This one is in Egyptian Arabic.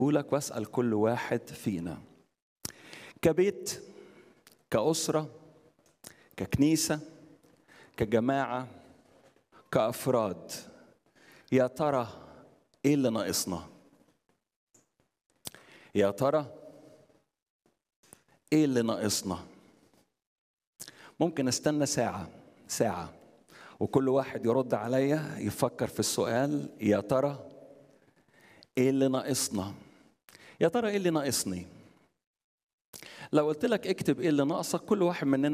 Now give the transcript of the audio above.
أقولك وأسأل كل واحد فينا كبيت كأسرة ككنيسة كجماعة كأفراد يا ترى إيه اللي ناقصنا؟ يا ترى إيه اللي ناقصنا؟ ممكن استنى ساعة ساعة وكل واحد يرد عليا يفكر في السؤال يا ترى ايه اللي ناقصنا يا ترى ايه اللي ناقصني لو قلت لك اكتب ايه اللي ناقصك كل واحد مننا